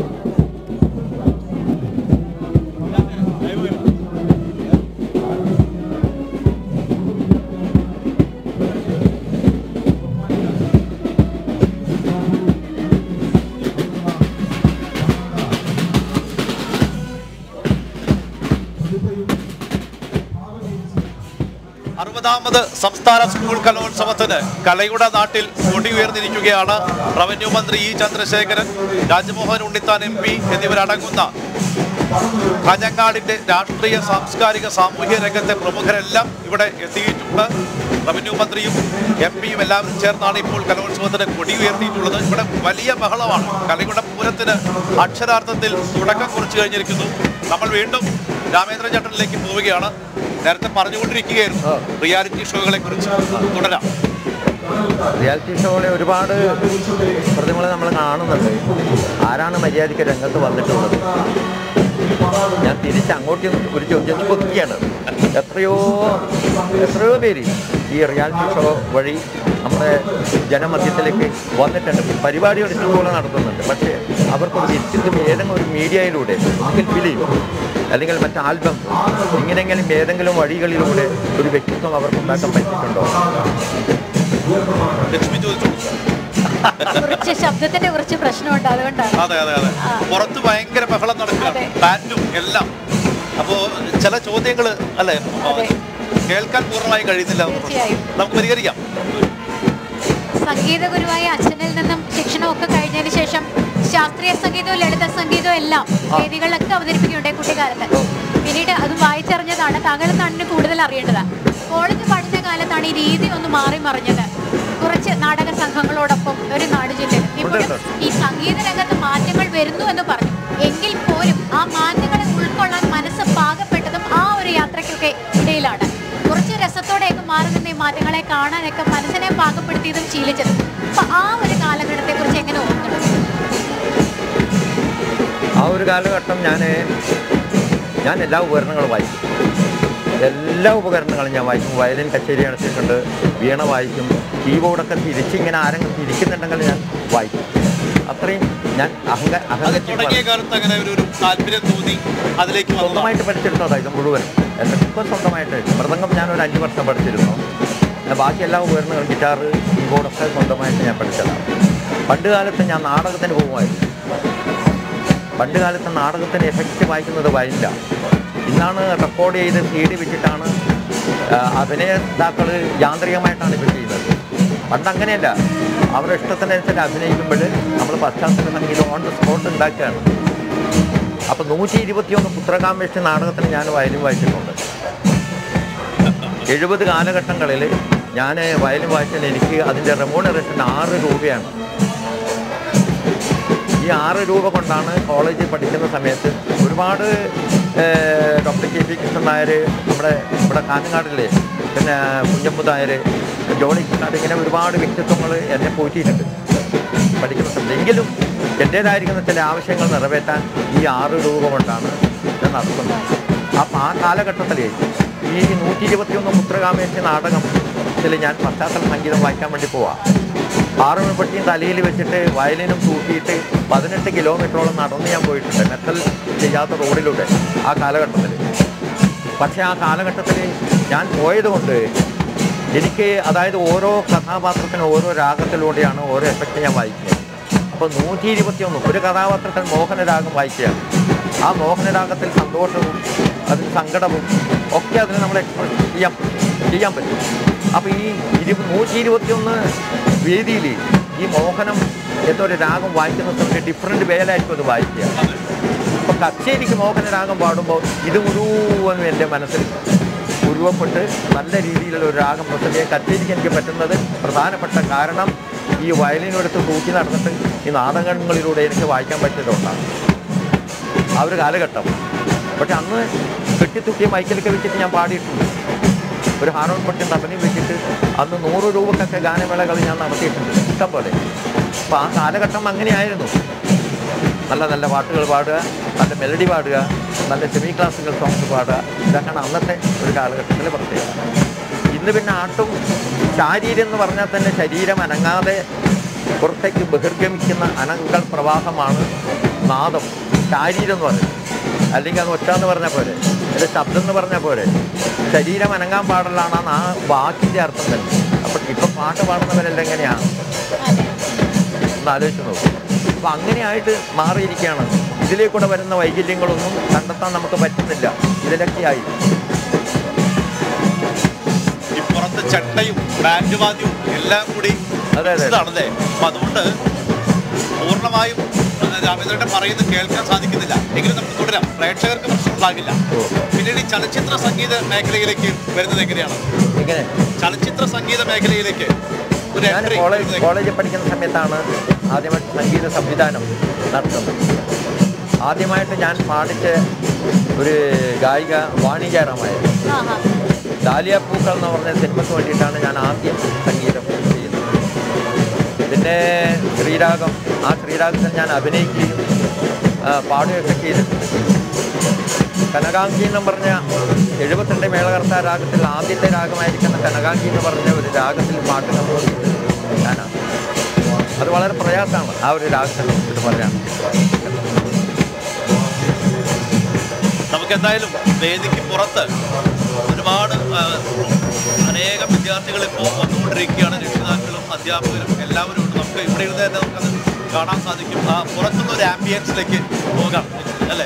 അറുപതാമത് സംസ്ഥാന സ്കൂൾ കലോത്സവത്തിന് കലയുടെ നാട്ടിൽ കൊടി ഉയർന്നിരിക്കുകയാണ് റവന്യൂ മന്ത്രി E Chandrasekharan Rajmohan Unnithan M P എന്നിവരടങ്ങുന്ന കാഞ്ഞങ്ങാടിന്റെ രാഷ്ട്രീയ സാംസ്കാരിക സാമൂഹ്യ രംഗത്തെ പ്രമുഖരെല്ലാം ഇവിടെ എത്തിയിട്ടുണ്ട് റവന്യൂ മന്ത്രിയും എം പിയും എല്ലാവരും ചേർന്നാണ് ഇപ്പോൾ കലോത്സവത്തിന് കൊടി ഉയർത്തിയിട്ടുള്ളത് ഇവിടെ വലിയ ബഹളമാണ് കലയുടെ പൂരത്തിന് അക്ഷരാർത്ഥത്തിൽ തുടക്കം കുറിച്ചു കഴിഞ്ഞിരിക്കുന്നു നമ്മൾ വീണ്ടും രാമേന്ദ്ര ചേട്ടനിലേക്ക് പോവുകയാണ് നേരത്തെ പറഞ്ഞുകൊണ്ടിരിക്കുകയായിരുന്നു റിയാലിറ്റി ഷോകളെ കുറിച്ച് തുടരാം റിയാലിറ്റി ഷോകളെ ഒരുപാട് പ്രതിമകൾ നമ്മൾ കാണുന്നുണ്ട് ആരാണ് മര്യാദയ്ക്ക് രംഗത്ത് വന്നിട്ടുള്ളത് ഞാൻ തിരിച്ച് അങ്ങോട്ട് ഒരു ചോദ്യം ചോദിക്കുകയാണ് എത്രയോ എത്രയോ പേര് ഈ റിയാലിറ്റി ഷോ വഴി നമ്മുടെ ജനമധ്യത്തിലേക്ക് വന്നിട്ടുണ്ട് പരിപാടികൾ ഇഷ്ടംപോലെ നടത്തുന്നുണ്ട് പക്ഷേ അവർക്കൊരു വ്യക്തിത്വം ഏതെങ്കിലും ഒരു മീഡിയയിലൂടെ ഒന്നുകിൽ ഫിലിം അല്ലെങ്കിൽ മറ്റ് ആൽബം ഇങ്ങനെയെങ്കിലും ഏതെങ്കിലും വഴികളിലൂടെ ഒരു വ്യക്തിത്വം അവർക്ക് ഉണ്ടാക്കാൻ പറ്റിയിട്ടുണ്ടോ ലക്ഷ്മി ചോദിച്ചു കുറച്ച് ശബ്ദത്തിന്റെ കുറച്ച് പ്രശ്നമുണ്ട് അതുകൊണ്ടാണ് അതെ അതെ അതെ പുറത്ത് ഭയങ്കര ബഹളം നടക്കുകയാണ് അതെ. ബാൻഡും എല്ലാം അപ്പോ ചില ചോദ്യങ്ങൾ അല്ലെ അതെ. കേൾക്കാൻ പൂർണ്ണമായി കഴിയുന്നില്ല എന്ന് തീർച്ചയായും. നമുക്ക് പരിഹരിക്കാം സംഗീത ഗുരുവായ അച്ഛനിൽ നിന്നും ശിക്ഷണമൊക്കെ കഴിഞ്ഞതിന് ശേഷം ശാസ്ത്രീയ സംഗീതവും ലളിത സംഗീതവും എല്ലാം വേദികളിലൊക്കെ അവതരിപ്പിക്കുകയുണ്ടായി കുട്ടിക്കാലത്ത് പിന്നീട് അത് വായിച്ചറിഞ്ഞതാണ് താങ്കൾ തന്നെ കൂടുതൽ അറിയേണ്ടത് കോളേജ് പഠിച്ച കാലത്താണ് ഈ രീതി ഒന്ന് മാറി മറിഞ്ഞത് കുറച്ച് നാടക സംഘങ്ങളോടൊപ്പം ഒരു നാട് ജില്ലയിൽ ഇപ്പോഴും ഈ സംഗീത രംഗത്ത് മാറ്റങ്ങൾ വരുന്നു എന്ന് പറഞ്ഞു എങ്കിൽ പോലും ആ മാറ്റങ്ങളെ ഉൾക്കൊള്ളാൻ മനസ്സ് പാകപ്പെട്ടതും ആ ഒരു യാത്രയ്ക്കൊക്കെ ഇടയിലാണ് കുറച്ച് രസത്തോടെയൊക്കെ മാറി നിന്ന ഈ മാറ്റങ്ങളെ കാണാനൊക്കെ മനസ്സിനെ പാകപ്പെടുത്തിയതും ശീലിച്ചതും അപ്പൊ ആ ഒരു കാലഘട്ടത്തെ കുറിച്ച് എങ്ങനെ ഓർക്കണം ആ ഒരു കാലഘട്ടം ഞാൻ ഞാൻ എല്ലാ ഉപകരണങ്ങളും വായിക്കും എല്ലാ ഉപകരണങ്ങളും ഞാൻ വായിക്കും വയലിൻ കച്ചേരി നടത്തിയിട്ടുണ്ട് വീണ വായിക്കും കീബോർഡൊക്കെ തിരിച്ചിങ്ങനെ ആരെങ്കിലും തിരിക്കുന്നുണ്ടെങ്കിൽ ഞാൻ വായിക്കും അത്രയും ഞാൻ അഹങ്ക അത് അഹങ്കരിച്ച് തുടങ്ങിയ കാലത്ത് അങ്ങനെ ഒരു ഒരു താല്പര്യം തോന്നി അതിലേക്ക് വന്നു സ്വന്തമായിട്ട് പഠിച്ചെടുത്തതാ ഇത് മുഴുവൻ എൻ്റെ ഇപ്പം സ്വന്തമായിട്ട് മൃദംഗം ഞാൻ ഒരു അഞ്ച് വർഷം പഠിച്ചിരുന്നു പിന്നെ ബാക്കി എല്ലാ ഉപകരണങ്ങളും ഗിറ്റാർ കീബോർഡൊക്കെ സ്വന്തമായിട്ട് ഞാൻ പഠിച്ചതാണ് പണ്ട് കാലത്ത് ഞാൻ നാടകത്തിന് പോകുമായിരുന്നു പണ്ട് കാലത്ത് നാടകത്തിന് എഫക്റ്റ് വായിക്കുന്നത് വയലില്ല ഇന്നാണ് റെക്കോർഡ് ചെയ്ത് സി ഡി വെച്ചിട്ടാണ് ആ, അഭിനേതാക്കൾ യാന്ത്രികമായിട്ടാണ് ഇപ്പോൾ ചെയ്യുന്നത് പണ്ട് അങ്ങനെയല്ല അവരുടെ ഇഷ്ടത്തിനനുസരിച്ച് അഭിനയിക്കുമ്പോൾ നമ്മൾ പശ്ചാത്തല സംഗീതം ഓൺ ദ സ്പോട്ട് ഉണ്ടാക്കുകയാണ് അപ്പോൾ നൂറ്റി ഇരുപത്തിയൊന്ന് പുത്രകാമേഷ്ടി നാടകത്തിന് ഞാൻ വയലിൻ വായിച്ചിട്ടുണ്ട് എഴുപത് കാലഘട്ടങ്ങളിൽ ഞാൻ വയലിൻ വായിച്ചാൽ എനിക്ക് അതിൻ്റെ റെമോണറേഷൻ ആറ് രൂപയാണ് ഈ ആറ് രൂപ കൊണ്ടാണ് കോളേജിൽ പഠിക്കുന്ന സമയത്ത് ഒരുപാട് ഏഹ്, doctor K P Krishnan Nair നമ്മുടെ ഇവിടെ കാഞ്ഞങ്ങാടിലെ പിന്നെ കുഞ്ഞമ്പു നായർ ജോണി കൃഷ്ണൻ ഇങ്ങനെ ഒരുപാട് വ്യക്തിത്വങ്ങൾ എന്നെ പോറ്റിയിട്ടുണ്ട് പഠിക്കുന്ന സമയത്ത് എങ്കിലും എൻ്റേതായിരിക്കുന്ന ചില ആവശ്യങ്ങൾ നിറവേറ്റാൻ ഈ ആറ് രൂപ കൊണ്ടാണ് ഞാൻ നടത്തുന്നത് അപ്പം ആ കാലഘട്ടത്തിൽ ഈ നൂറ്റി ഇരുപത്തിയൊന്ന് മുദ്രകാമേശി നാടകത്തിൽ ഞാൻ പശ്ചാത്തല സംഗീതം വായിക്കാൻ വേണ്ടി പോവാം ആറുമണിപ്പട്ടിയും തലയിൽ വെച്ചിട്ട് വയലിനും തൂക്കിയിട്ട് പതിനെട്ട് കിലോമീറ്ററോളം നടന്ന് ഞാൻ പോയിട്ടുണ്ട് മെറ്റൽ ചെയ്യാത്ത റോഡിലൂടെ ആ കാലഘട്ടത്തിൽ പക്ഷേ ആ കാലഘട്ടത്തിൽ ഞാൻ പോയതുകൊണ്ട് എനിക്ക് അതായത് ഓരോ കഥാപാത്രത്തിനും ഓരോ രാഗത്തിലൂടെയാണ് ഓരോ എഫക്റ്റ് ഞാൻ വായിക്കുന്നത് അപ്പോൾ നൂറ്റി ഇരുപത്തിയൊന്ന് ഒരു കഥാപാത്രത്തിൽ മോഹനരാഗം വായിക്കുകയാണ് ആ മോഹനരാഗത്തിൽ സന്തോഷവും അതിന് സങ്കടവും ഒക്കെ അതിന് നമ്മൾ എക്സ്പ്രസ് ചെയ്യാൻ ചെയ്യാൻ പറ്റും അപ്പോൾ ഈ ഇരു നൂറ്റി ഇരുപത്തിയൊന്ന് വേദിയിൽ ഈ മോഹനം എന്നൊരു രാഗം വായിക്കുന്ന സമയത്ത് ഡിഫറെൻറ്റ് വേലായിരിക്കും അത് വായിക്കുക അപ്പോൾ കച്ചേരിക്ക് മോഹനരാഗം പാടുമ്പോൾ ഇത് മുഴുവനും എൻ്റെ മനസ്സിൽ ഉരുവപ്പെട്ട് നല്ല രീതിയിലുള്ള ഒരു രാഗം പ്രസംഗിക്കാൻ കച്ചേരിക്ക് എനിക്ക് പറ്റുന്നത് പ്രധാനപ്പെട്ട കാരണം ഈ വയലിനെടുത്ത് തൂക്കി നടന്നിട്ട് ഈ നാടകങ്ങളിലൂടെ എനിക്ക് വായിക്കാൻ പറ്റിയതുകൊണ്ടാണ് ആ ഒരു കാലഘട്ടം പക്ഷെ അന്ന് കെട്ടിത്തൂക്കിയ മൈക്കിലൊക്കെ വെച്ചിട്ട് ഞാൻ പാടിയിട്ടുണ്ട് ഒരു ഹാർമോൺ പൊട്ടിയും തബലയും വെച്ചിട്ട് അന്ന് നൂറ് രൂപക്കൊക്കെ ഗാനമേളകൾ ഞാൻ നടത്തിയിട്ടുണ്ട് ഇഷ്ടം പോലെ അപ്പോൾ ആ കാലഘട്ടം അങ്ങനെയായിരുന്നു നല്ല നല്ല പാട്ടുകൾ പാടുക നല്ല മെലഡി പാടുക നല്ല സെമി ക്ലാസിക്കൽ സോങ്സ് പാടുക ഇതൊക്കെയാണ് അന്നത്തെ ഒരു കാലഘട്ടത്തിലെ പ്രത്യേകത ഇന്ന് പിന്നെ ആട്ടും ശാരീരം എന്ന് പറഞ്ഞാൽ തന്നെ ശരീരം അനങ്ങാതെ പുറത്തേക്ക് ബഹിർഗമിക്കുന്ന അനങ്ങൾ പ്രവാഹമാണ് നാദം ശാരീരം എന്ന് പറയുന്നത് അല്ലെങ്കിൽ അത് ഒറ്റ എന്ന് പറഞ്ഞാൽ പോരെ അത് ശബ്ദം എന്ന് പറഞ്ഞാൽ പോരെ ശരീരം അനങ്ങാൻ പാടില്ലാണ് ആ വാക്കിൻ്റെ അർത്ഥം തന്നെ അപ്പം ഇപ്പം പാട്ട് പാടുന്നവരെല്ലാം എങ്ങനെയാണ് ഒന്ന് ആലോചിച്ച് നോക്കും അപ്പം അങ്ങനെയായിട്ട് മാറിയിരിക്കുകയാണ് ഇതിലേക്കൂടെ വരുന്ന വൈകല്യങ്ങളൊന്നും കണ്ടെത്താൻ നമുക്ക് പറ്റുന്നില്ല ഇതിലൊക്കെയായി ഈ പുറത്ത് ചട്ടയും ബാൻഡ് വാദ്യവും എല്ലാം കൂടി അതെ, അതെ. ഇതാണല്ലേ അപ്പൊ അതുകൊണ്ട് പൂർണ്ണമായും രാമേന്ദ്രന്റെ പറയുന്നത് കേൾക്കാൻ സാധിക്കുന്നില്ല എങ്കിലും നമുക്ക് തുടരാം പ്രേക്ഷകർക്ക് പ്രശ്നമുണ്ടാകില്ല ഓ. പിന്നീട് ഈ ചലച്ചിത്ര സംഗീത മേഖലയിലേക്ക് വരുന്നത് എങ്ങനെയാണ് ഇങ്ങനെ ചലച്ചിത്ര സംഗീത മേഖലയിലേക്ക് ഒരു ഞാൻ entry കോളേജ് വരുന്നത് കോളേജിൽ പഠിക്കുന്ന സമയത്താണ് ആദ്യമായിട്ട് സംഗീത സംവിധാനം നടത്തുന്നത് ആദ്യമായിട്ട് ഞാൻ പാടിച്ച ഒരു ഗായിക വാണി ജയറാമായിരുന്നു ആഹാ. ഡാലിയ പൂക്കൾ എന്ന് പറഞ്ഞ സിനിമയ്ക്ക് വേണ്ടിയിട്ടാണ് ഞാൻ ആദ്യം സംഗീതം ചെയ്യുന്നത് പിന്നെ ശ്രീരാഗം ആ ശ്രീരാഗത്തിൽ ഞാൻ അഭിനയിക്കുകയും ആ, പാടുകയൊക്കെ ചെയ്തിട്ടുണ്ട് കനകാംഗി എന്ന് പറഞ്ഞ എഴുപത്തിരണ്ട് മേളകർത്ത രാഗത്തിൽ ആദ്യത്തെ രാഗമായിരിക്കുന്ന കനകാംഗി എന്ന് പറഞ്ഞ ഒരു രാഗത്തിൽ പാട്ട് കമ്പോസ് ചെയ്തത് ഞാനാണ് അത് വളരെ പ്രയാസമാണ് ആ ഒരു രാഗത്തെ കുറിച്ചിട്ട് പറയാൻ നമുക്ക് എന്തായാലും വേദിക്ക് പുറത്ത് ഒരുപാട് ആ, അനേകം വിദ്യാർത്ഥികൾ ഇപ്പോൾ വന്നുകൊണ്ടിരിക്കുകയാണ് രക്ഷിതാക്കളും അധ്യാപകരും എല്ലാവരും ഉണ്ട് നമുക്ക് ഇവിടെ ഇരുന്ന് തന്നെ നമുക്കത് കാണാൻ സാധിക്കും ആ പുറത്തുനിന്ന് ഒരു ആംബിയൻസിലേക്ക് പോകാം അല്ലേ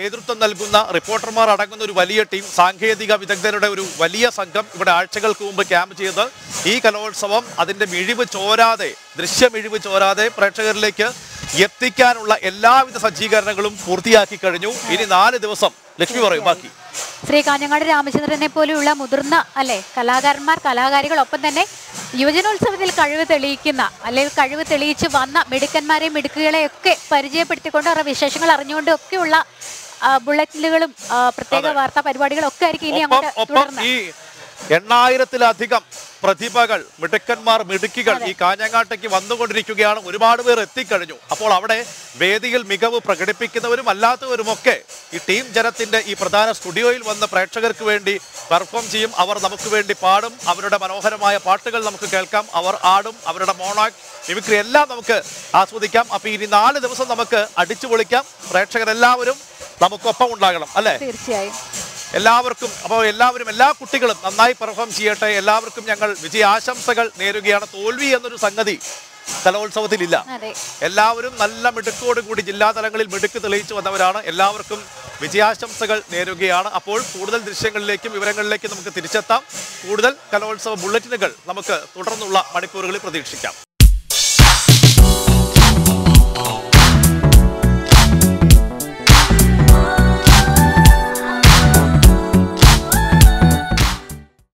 നേതൃത്വം നൽകുന്ന റിപ്പോർട്ടർമാർ അടങ്ങുന്ന ഒരു വലിയ ടീം സാങ്കേതിക വിദഗ്ധരുടെ ഒരു വലിയ സംഘം ഇവിടെ ആഴ്ചകൾക്ക് മുമ്പ് ക്യാമ്പ് ചെയ്ത് ഈ കലോത്സവം അതിന്റെ മിഴിവ് ചോരാതെ ദൃശ്യമിഴിവ് ചോരാതെ പ്രേക്ഷകരിലേക്ക് എത്തിക്കാനുള്ള എല്ലാവിധ സജ്ജീകരണങ്ങളും പൂർത്തിയാക്കി കഴിഞ്ഞു ഇനി നാല് ദിവസം ലക്ഷ്മി പറയും ബാക്കി ശ്രീ കാഞ്ഞങ്ങാട് രാമചന്ദ്രനെ പോലെയുള്ള മുതിർന്ന അല്ലെ കലാകാരന്മാർ കലാകാരികൾ ഒപ്പം തന്നെ യുവജനോത്സവത്തിൽ കഴിവ് തെളിയിക്കുന്ന അല്ലെങ്കിൽ കഴിവ് തെളിയിച്ച് വന്ന മിടുക്കന്മാരെയും മിടുക്കുകളെയും ഒക്കെ പരിചയപ്പെടുത്തിക്കൊണ്ട് അവരുടെ വിശേഷങ്ങൾ അറിഞ്ഞുകൊണ്ട് ഒക്കെയുള്ള ആ, ബുള്ളറ്റിനുകളും ആ, പ്രത്യേക വാർത്താ പരിപാടികളും ഒക്കെ ആയിരിക്കും ഇനി ഒപ്പം അങ്ങോട്ട് ഒപ്പം തുടർന്ന് ഈ എണ്ണായിരത്തിലധികം പ്രതിഭകൾ മിടുക്കന്മാർ മിടുക്കികൾ ഈ കാഞ്ഞങ്ങാട്ടേക്ക് വന്നുകൊണ്ടിരിക്കുകയാണ് ഒരുപാട് പേർ എത്തിക്കഴിഞ്ഞു അപ്പോൾ അവിടെ വേദിയിൽ മികവ് പ്രകടിപ്പിക്കുന്നവരും അല്ലാത്തവരുമൊക്കെ ഈ ടീം ജനത്തിന്റെ ഈ പ്രധാന സ്റ്റുഡിയോയിൽ വന്ന് പ്രേക്ഷകർക്ക് വേണ്ടി പെർഫോം ചെയ്യും അവർ നമുക്ക് വേണ്ടി പാടും അവരുടെ മനോഹരമായ പാട്ടുകൾ നമുക്ക് കേൾക്കാം അവർ ആടും അവരുടെ മോണാക് മിമിക്രി എല്ലാം നമുക്ക് ആസ്വദിക്കാം അപ്പൊ ഇനി നാല് ദിവസം നമുക്ക് അടിച്ചു പൊളിക്കാം പ്രേക്ഷകരെല്ലാവരും നമുക്കൊപ്പം ഉണ്ടാകണം അല്ലേ തീർച്ചയായും എല്ലാവർക്കും അപ്പോൾ എല്ലാവരും എല്ലാ കുട്ടികളും നന്നായി പെർഫോം ചെയ്യട്ടെ എല്ലാവർക്കും ഞങ്ങൾ വിജയാശംസകൾ നേരുകയാണ് തോൽവി എന്നൊരു സംഗതി കലോത്സവത്തിലില്ല അതെ എല്ലാവരും നല്ല മിടുക്കോട് കൂടി ജില്ലാ തലങ്ങളിൽ മിടുക്ക് തെളിയിച്ചു വന്നവരാണ് എല്ലാവർക്കും വിജയാശംസകൾ നേരുകയാണ് അപ്പോൾ കൂടുതൽ ദൃശ്യങ്ങളിലേക്കും വിവരങ്ങളിലേക്കും നമുക്ക് തിരിച്ചെത്താം കൂടുതൽ കലോത്സവ ബുള്ളറ്റിനുകൾ നമുക്ക് തുടർന്നുള്ള മണിക്കൂറുകളിൽ പ്രതീക്ഷിക്കാം